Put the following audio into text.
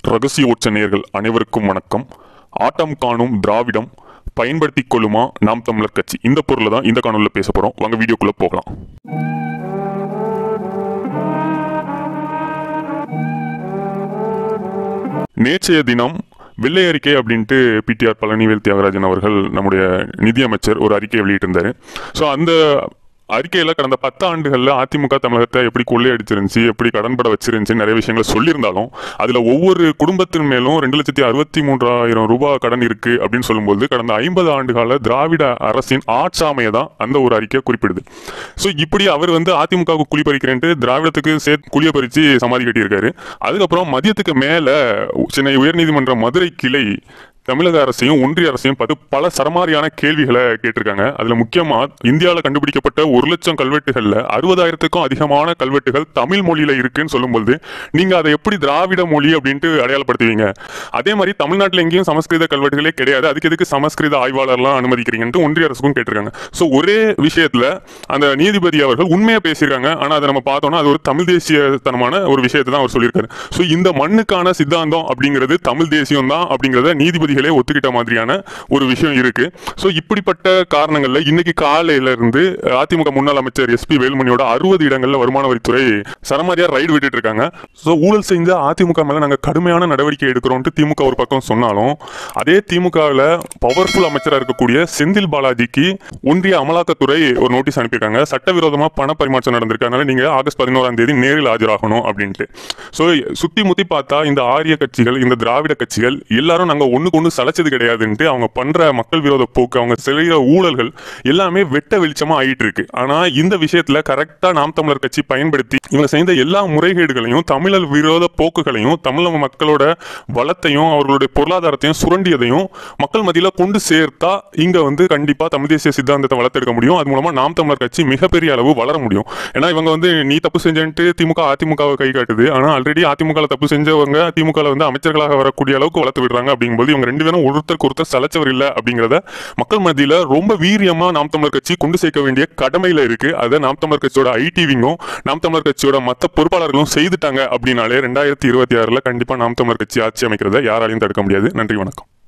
ரகசிய உச்ச நேயர்கள் அனைவருக்கும் வணக்கம் ஆட்டம் காணும் திராவிடம் பயன்படுத்திக் கொள்ளுமா நாம் தமிழர் கட்சி இந்த பொருளை தான் இந்த காணொலியில் பேச போகிறோம் வாங்க வீடியோக்குள்ளே போகலாம் நேற்றைய தினம் வெள்ளை அறிக்கை அப்படின்ட்டு பிடிஆர் பழனிவேல் தியாகராஜன் அவர்கள் நம்முடைய நிதியமைச்சர் ஒரு அறிக்கையை வெளியிட்டிருந்தாரு ஸோ அந்த அறிக்கையில் கடந்த பத்து ஆண்டுகளில் அதிமுக தமிழகத்தை எப்படி கொள்ளையடிச்சிருந்துச்சு எப்படி கடன்பட வச்சிருந்துச்சு நிறைய விஷயங்களை சொல்லியிருந்தாலும் அதில் ஒவ்வொரு குடும்பத்தின் மேலும் ரெண்டு லட்சத்தி அறுபத்தி மூன்றாயிரம் ரூபாய் கடன் இருக்கு அப்படின்னு சொல்லும்போது கடந்த ஐம்பது ஆண்டுகால திராவிட அரசின் ஆட்சாமையை தான் அந்த ஒரு அறிக்கை குறிப்பிடுது ஸோ இப்படி அவர் வந்து அதிமுகவுக்கு குழி பறிக்கிறேன்ட்டு திராவிடத்துக்கு சேர்த்து குழியை பறித்து சமாதி கட்டியிருக்காரு அதுக்கப்புறம் மதியத்துக்கு மேலே சென்னை உயர்நீதிமன்ற மதுரை கிளை தமிழக அரசையும் ஒன்றிய அரசையும் பார்த்து பல சரமாரியான கேள்விகளை கேட்டிருக்காங்க அதுல முக்கியமா இந்தியாவில் கண்டுபிடிக்கப்பட்ட ஒரு லட்சம் கல்வெட்டுகள்ல அறுபதாயிரத்துக்கும் அதிகமான கல்வெட்டுகள் தமிழ் மொழியில இருக்குன்னு சொல்லும்போது நீங்க அதை எப்படி திராவிட மொழி அப்படின்ட்டு அடையாளப்படுத்துவீங்க அதே மாதிரி தமிழ்நாட்டில் எங்கேயும் சமஸ்கிருத கல்வெட்டுகளே கிடையாது அதுக்கு எதுக்கு சமஸ்கிருத ஆய்வாளர்லாம் அனுமதிக்கிறீங்கன்ட்டு ஒன்றிய அரசுக்கும் கேட்டிருக்காங்க ஸோ ஒரே விஷயத்துல அந்த நீதிபதி அவர்கள் உண்மையா பேசியிருக்காங்க ஆனா அதை நம்ம பார்த்தோம்னா அது ஒரு தமிழ் தேசியத்தனமான ஒரு விஷயத்தை தான் அவர் சொல்லியிருக்காரு ஸோ இந்த மண்ணுக்கான சித்தாந்தம் அப்படிங்கிறது தமிழ் தேசியம் தான் அப்படிங்கிறத நீதிபதிகளே ஒத்துக்கிட்ட மாதிரியான ஒரு விஷயம் இருக்கு ஸோ இப்படிப்பட்ட காரணங்கள்ல இன்னைக்கு காலையில இருந்து அதிமுக முன்னாள் அமைச்சர் எஸ்பி வேலுமணியோட அறுபது இடங்கள்ல வருமான வரித்துறை சரமாரியா ரைடு விட்டுட்டு இருக்காங்க ஸோ ஊழல் செஞ்ச அதிமுக மேல நாங்க கடுமையான நடவடிக்கை எடுக்கிறோம்ட்டு திமுக ஒரு பக்கம் சொன்னாலும் அதே திமுகவில் பவர்ஃபுல் அமைச்சராக இருக்கக்கூடிய செந்தில் பாலாஜிக்கு ஒன்றிய அமலாக்கத்துறை ஒரு நோட்டீஸ் அனுப்பியிருக்காங்க சட்டவிரோதமா பண பரிமாற்றம் நடந்திருக்கு அதனால நீங்க ஆகஸ்ட் பதினோராம் தேதி நேரில் ஆஜராகணும் அப்படின்ட்டு ஸோ சுத்தி முத்தி பார்த்தா இந்த ஆரிய கட்சிகள் இந்த திராவிட கட்சிகள் எல்லாரும் நாங்க ஒண்ணுக்கு ஒண்ணு சளைச்சது கிடையாதுன்ட்டு அவங்க பண்ற மக்கள் விரோத போக்கு அவங்க செய்கிற ஊழல்கள் எல்லாமே வெட்ட வெளிச்சமா ஆயிட்டு இருக்கு ஆனா இந்த விஷயத்துல கரெக்டா நாம் தமிழர் கட்சி பயன்படுத்தி இவங்க செய்த எல்லா முறைகேடுகளையும் தமிழர் விரோத போக்குகளையும் தமிழக மக்களோட வளத்தையும் அவர்களுடைய பொருளாதாரத்தையும் சுரண்டியதையும் மக்கள் மத்தியில கொண்டு சேர்த்தா இங்க வந்து கண்டிப்பா தமிழ் தேசிய சித்தாந்தத்தை வளர்த்தெடுக்க முடியும் அது மூலமா நாம் தமிழர் கட்சி மிகப்பெரிய அளவு வளர முடியும் ஏன்னா இவங்க வந்து நீ தப்பு செஞ்சேன்ட்டு திமுக அதிமுகவை கை காட்டுது ஆனா ஆல்ரெடி அதிமுக தப்பு செஞ்சவங்க திமுக வந்து அமைச்சர்களாக வரக்கூடிய அளவுக்கு வளர்த்து விடுறாங்க அப்படிங்கும்போது இவங்க ரெண்டு பேரும் ஒருத்தருக்கு ஒருத்தர் சலைச்சவர் இல்லை அப்படிங்கிறத மக்கள் மத்தியில ரொம்ப வீரியமா நாம் தமிழர் கட்சி கொண்டு சேர்க்க வேண்டிய கடமையில இருக்கு அதை நாம் தமிழர் கட்சியோட ஐடிவிங்கும் நாம் தமிழர் கட்சியோட மற்ற பொறுப்பாளர்களும் செய்துட்டாங்க அப்படின்னாலே ரெண்டாயிரத்தி இருபத்தி ஆறுல கண்டிப்பா நாம் தமிழர் கட்சி ஆட்சி அமைக்கிறத யாராலையும் தடுக்க முடியாது நன்றி வணக்கம்